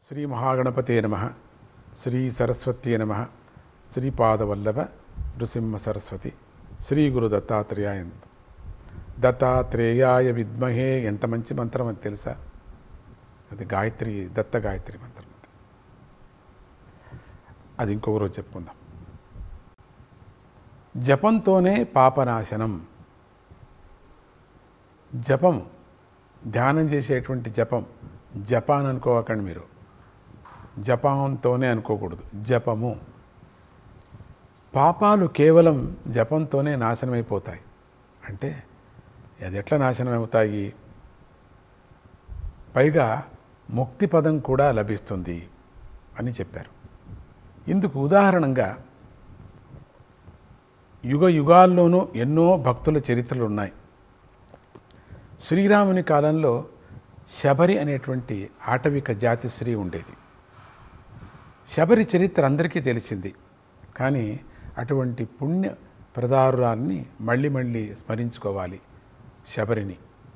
శ్రీ మహాగణపతే నమ శ్రీ సరస్వత్యే నమ శ్రీపాదవల్లభ నృసింహ సరస్వతి శ్రీ గురు దత్తాత్రేయాయ దత్తాత్రేయాయ విద్మహే ఎంత మంచి మంత్రం అది తెలుసా అది గాయత్రి దత్త గాయత్రి మంత్రం అది. అది ఇంకొక రోజు చెప్పుకుందాం జపంతోనే పాపనాశనం జపం ధ్యానం చేసేటువంటి జపం జపాన్ అనుకోకండి మీరు జపంతోనే అనుకోకూడదు జపము పాపాలు కేవలం జపంతోనే నాశనమైపోతాయి అంటే అది ఎట్లా నాశనం అవుతాయి పైగా ముక్తి పదం కూడా లభిస్తుంది అని చెప్పారు ఇందుకు ఉదాహరణంగా యుగ యుగాల్లోనూ ఎన్నో భక్తుల చరిత్రలు ఉన్నాయి శ్రీరాముని కాలంలో శబరి అనేటువంటి ఆటవిక జాతి స్త్రీ ఉండేది శబరి చరిత్ర అందరికీ తెలిసింది కానీ అటువంటి పుణ్య ప్రదారురాన్ని మళ్ళీ మళ్ళీ స్మరించుకోవాలి శబరిని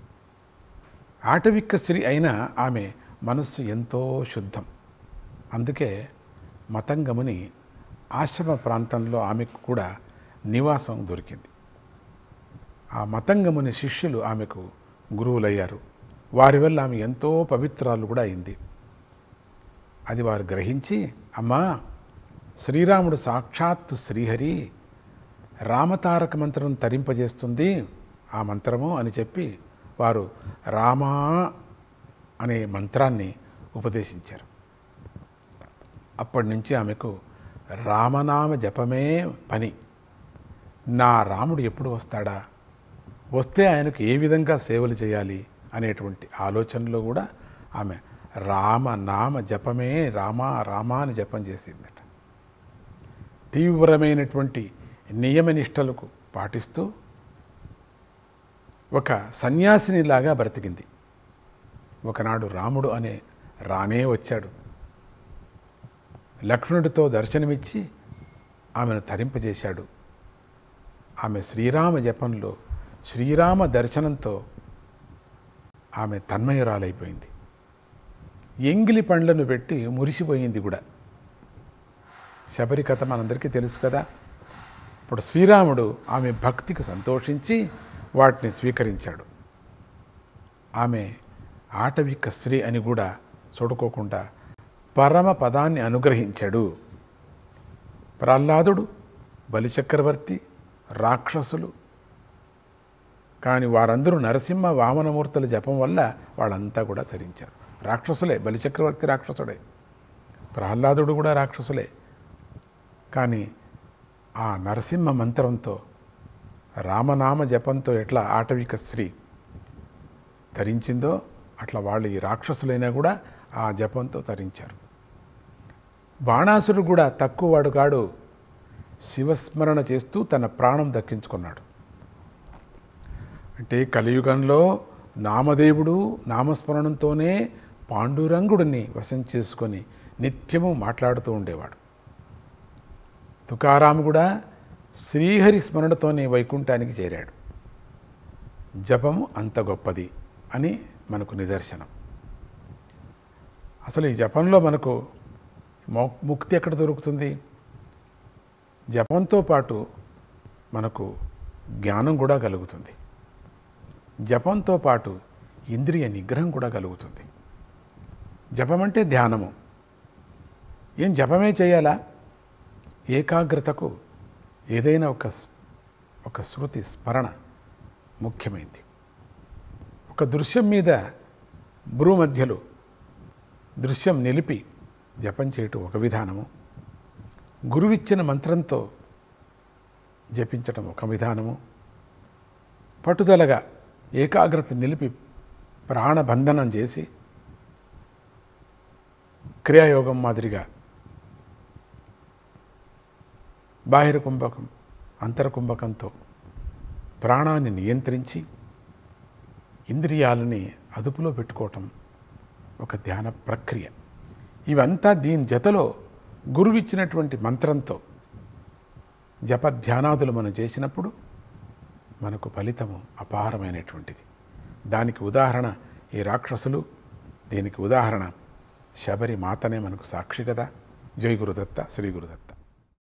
ఆటవిక స్త్రీ అయిన ఆమె మనస్సు ఎంతో శుద్ధం అందుకే మతంగముని ఆశ్రమ ప్రాంతంలో ఆమెకు కూడా నివాసం దొరికింది ఆ మతంగముని శిష్యులు ఆమెకు గురువులయ్యారు వారి వల్ల ఆమె ఎంతో పవిత్రాలు కూడా అయింది అది వారు గ్రహించి అమ్మా శ్రీరాముడు సాక్షాత్తు శ్రీహరి రామతారక మంత్రం తరింపజేస్తుంది ఆ మంత్రము అని చెప్పి వారు రామా అనే మంత్రాన్ని ఉపదేశించారు అప్పటి నుంచి ఆమెకు రామనామ జపమే పని నా రాముడు ఎప్పుడు వస్తాడా వస్తే ఆయనకు ఏ విధంగా సేవలు చేయాలి అనేటువంటి ఆలోచనలో కూడా ఆమె రామ నామ జపమే రామ రామ అని జపం చేసిందట తీవ్రమైనటువంటి నియమనిష్టలకు పాటిస్తూ ఒక సన్యాసినిలాగా బ్రతికింది ఒకనాడు రాముడు అనే రానే వచ్చాడు లక్ష్మణుడితో దర్శనమిచ్చి ఆమెను తరింపజేశాడు ఆమె శ్రీరామ జపంలో శ్రీరామ దర్శనంతో ఆమె తన్మయురాలైపోయింది ఎంగిలి పండ్లను పెట్టి మురిసిపోయింది కూడా శబరి కథ మనందరికీ తెలుసు కదా ఇప్పుడు శ్రీరాముడు ఆమె భక్తికి సంతోషించి వాటిని స్వీకరించాడు ఆమె ఆటవిక స్త్రీ అని కూడా చూడుకోకుండా పరమ పదాన్ని అనుగ్రహించాడు ప్రహ్లాదుడు బలిచక్రవర్తి రాక్షసులు కానీ వారందరూ నరసింహ వామనమూర్తుల జపం వల్ల వాళ్ళంతా కూడా తరించారు రాక్షసులే బలిచక్రవర్తి రాక్షసుడే ప్రహ్లాదుడు కూడా రాక్షసులే కానీ ఆ నరసింహ మంత్రంతో రామనామ జపంతో ఎట్లా ఆటవిక స్త్రీ తరించిందో అట్లా వాళ్ళు ఈ రాక్షసులైనా కూడా ఆ జపంతో తరించారు బాణాసురుడు కూడా తక్కువ వాడు కాడు శివస్మరణ చేస్తూ తన ప్రాణం దక్కించుకున్నాడు అంటే కలియుగంలో నామదేవుడు నామస్మరణంతోనే పాండురంగుడిని వశం చేసుకొని నిత్యము మాట్లాడుతూ ఉండేవాడు తుకారాము కూడా శ్రీహరి స్మరణతోనే వైకుంఠానికి చేరాడు జపము అంత గొప్పది అని మనకు నిదర్శనం అసలు ఈ జపంలో మనకు మో- ముక్తి ఎక్కడ దొరుకుతుంది జపంతో పాటు మనకు జ్ఞానం కూడా కలుగుతుంది జపంతో పాటు ఇంద్రియ నిగ్రహం కూడా కలుగుతుంది జపం అంటే ధ్యానము ఏం జపమే చేయాలా ఏకాగ్రతకు ఏదైనా ఒక స్- ఒక శృతి స్మరణ ముఖ్యమైంది ఒక దృశ్యం మీద భ్రూ మధ్యలో దృశ్యం నిలిపి జపం చేయటం ఒక విధానము గురువిచ్చిన మంత్రంతో జపించటం ఒక విధానము పట్టుదలగా ఏకాగ్రత నిలిపి ప్రాణబంధనం చేసి క్రియాయోగం మాదిరిగా బాహిర కుంభకం అంతర కుంభకంతో ప్రాణాన్ని నియంత్రించి ఇంద్రియాలని అదుపులో పెట్టుకోవటం ఒక ధ్యాన ప్రక్రియ ఇవంతా దీని జతలో గురువిచ్చినటువంటి మంత్రంతో జప ధ్యానాదులు మనం చేసినప్పుడు మనకు ఫలితము అపారమైనటువంటిది దానికి ఉదాహరణ ఈ రాక్షసులు దీనికి ఉదాహరణ శబరి మాతనే మనకు సాక్షి కదా జై గురుదత్త శ్రీ గురుదత్త